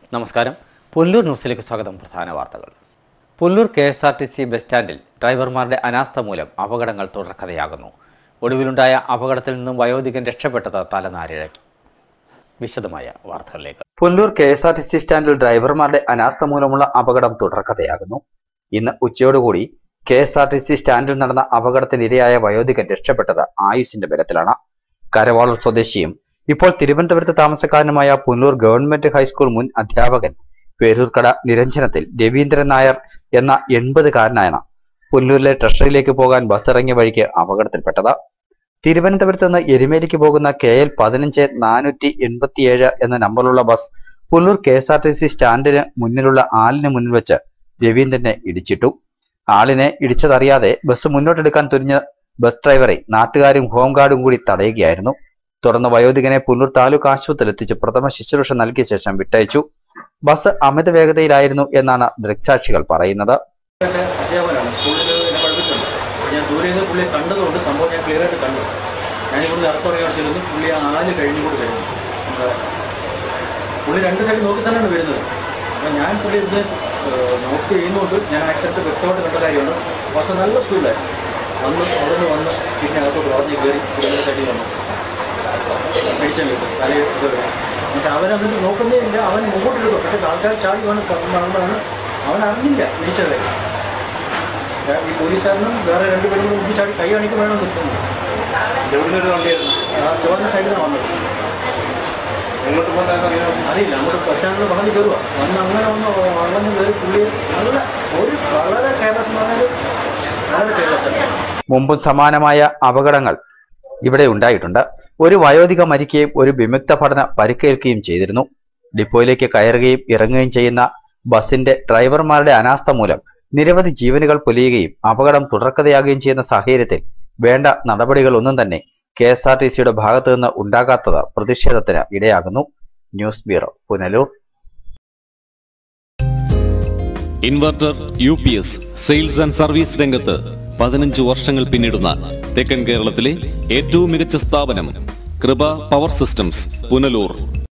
നമസ്കാരം പുല്ലൂർ ന്യൂസിലേക്ക് സ്വാഗതം പ്രധാന വാർത്തകൾ Pullur K S R T C bus സ്റ്റാൻഡിൽ ഡ്രൈവർമാരുടെ അനാസ്ഥ മൂലം അപകടങ്ങൾ തുടർക്കഥയാകുന്നു ഒടുവിലുണ്ടായ അപകടത്തിൽ നിന്നും വയോധികൻ രക്ഷപ്പെട്ടത് തലനാരിഴക്കി വിശദമായ വാർത്തകളിലേക്ക് Pullur K S R T C സ്റ്റാൻഡിൽ ഡ്രൈവർമാരുടെ അനാസ്ഥ മൂലമുള്ള അപകടം തുടർക്കഥയാകുന്നു ഇന്ന് ഉച്ചയോടുകൂടി K S R T C സ്റ്റാൻഡിൽ നടന്ന അപകടത്തിനിരയായ വയോധികൻ രക്ഷപ്പെട്ടത് ആയുസിന്റെ ബലത്തിലാണ് കരവാളൂർ സ്വദേശിയും ഇപ്പോൾ തിരുവനന്തപുരത്ത് താമസക്കാരനുമായ പുല്ലൂർ ഗവൺമെന്റ് ഹൈസ്കൂൾ മുൻ അധ്യാപകൻ പേരൂർക്കട നിരഞ്ജനത്തിൽ രവീന്ദ്രൻ നായർ എന്ന എൺപതുകാരനായാണ് പുല്ലൂരിലെ ട്രഷറിയിലേക്ക് പോകാൻ ബസ് ഇറങ്ങിയ വഴിക്ക് അപകടത്തിൽപ്പെട്ടത് തിരുവനന്തപുരത്ത് നിന്ന് എരുമേലിക്ക് പോകുന്ന കെ എൽ പതിനഞ്ച് നാനൂറ്റി എൺപത്തിയേഴ് എന്ന നമ്പറുള്ള bus Pullur K S R T C സ്റ്റാൻഡിന് മുന്നിലുള്ള ആലിന് മുന്നിൽ വെച്ച് രവീന്ദ്രനെ ഇടിച്ചിട്ടു ആളിനെ ഇടിച്ചതറിയാതെ ബസ് മുന്നോട്ടെടുക്കാൻ തുനിഞ്ഞ ബസ് ഡ്രൈവറെ നാട്ടുകാരും ഹോംഗാർഡും കൂടി തടയുകയായിരുന്നു തുടർന്ന് വയോധികനെ പുല്ലൂർ താലൂക്ക് ആശുപത്രിയിൽ എത്തിച്ച് പ്രഥമ ശുശ്രൂഷ നൽകിയ ശേഷം വിട്ടയച്ചു ബസ് അമിത വേഗതയിലായിരുന്നു എന്നാണ് ദൃക്സാക്ഷികൾ പറയുന്നത് എൻ്റെ അധ്യാപകനാണ് സ്കൂളിൽ എന്നെ പഠിപ്പിച്ചിട്ടുണ്ട് ഞാൻ ദൂരെ നിന്ന് പുള്ളിയെ കണ്ടതുകൊണ്ട് സംഭവം ഞാൻ ക്ലിയർ ആയിട്ട് കണ്ടു ഞാനിവിടെ അർത്ഥം അറിയാൻ ചെല്ലുന്നു പുള്ളി ആ ആല് കഴിഞ്ഞു കൂടി വരുന്നു നമ്മുടെ പുള്ളി രണ്ട് സൈഡ് നോക്കി തന്നെയാണ് വരുന്നത് അപ്പം ഞാൻ പുള്ളി ഇത് നോക്കി ചെയ്യുന്നതുകൊണ്ട് ഞാൻ ആക്സിഡൻറ്റ് വ്യക്തമായിട്ട് കണ്ട കാര്യമാണ് ബസ് നല്ല സ്പീഡിലായിരുന്നു വന്ന് അവിടെ നിന്ന് വന്ന് പിന്നെ അകത്തോട്ട് വളഞ്ഞ് കയറി പുള്ളിയുടെ സൈഡിൽ വന്നു അടിച്ചാൽ കിട്ടും തലയിൽ ഇത് വരും. എന്നിട്ട് അവൻ എന്നിട്ട് നോക്കുന്നേ ഇല്ല അവൻ മുമ്പോട്ടെടുക്കും പക്ഷേ ആൾക്കാർ ചാടി വന്ന് കാണുമ്പോഴാണ് അവൻ അറിഞ്ഞില്ല ഇടിച്ചത് ഈ പോലീസുകാരനും വേറെ രണ്ട് പേരും കൂടി ചാടി കൈ കാണിക്കും വേണം നിൽക്കുന്നത് എവിടുന്നൊരു വണ്ടിയായിരുന്നു ആ ചോറിൻ്റെ സൈഡിലാണ് വന്നത് എങ്ങോട്ട് പോകുന്നതെന്ന് അറിയാമോ അറിയില്ല നമ്മൾ ബസ് സ്റ്റാൻഡിൽ വളഞ്ഞ് കയറുക വന്ന് അങ്ങനെ വന്ന് വളഞ്ഞ് കയറി പുള്ളി നല്ല ഒരു വളരെ കെയർലെസ് എന്ന് പറഞ്ഞാൽ വളരെ കെയർലെസ് ആണ് മുമ്പും സമാനമായ അപകടങ്ങൾ ഇവിടെ ഉണ്ടായിട്ടുണ്ട് ഒരു വയോധിക മരിക്കുകയും ഒരു വിമുക്ത പഠന പരിക്കേൽക്കുകയും ചെയ്തിരുന്നു ഡിപ്പോയിലേക്ക് കയറുകയും ഇറങ്ങുകയും ചെയ്യുന്ന ബസിന്റെ ഡ്രൈവർമാരുടെ അനാസ്ഥ മൂലം നിരവധി ജീവനുകൾ പൊലിയുകയും അപകടം തുടർക്കഥയാകുകയും ചെയ്യുന്ന സാഹചര്യത്തിൽ വേണ്ട നടപടികളൊന്നും തന്നെ കെ എസ് ആർ ടി സിയുടെ ഭാഗത്തു നിന്ന് ഉണ്ടാകാത്തത് പ്രതിഷേധത്തിന് ഇടയാകുന്നു news bureau Punalur inverter U P S sales and service രംഗത്ത് പതിനഞ്ച് വർഷങ്ങൾ പിന്നിടുന്ന തെക്കൻ കേരളത്തിലെ ഏറ്റവും മികച്ച സ്ഥാപനം കൃപ പവർ സിസ്റ്റംസ് പുനലൂർ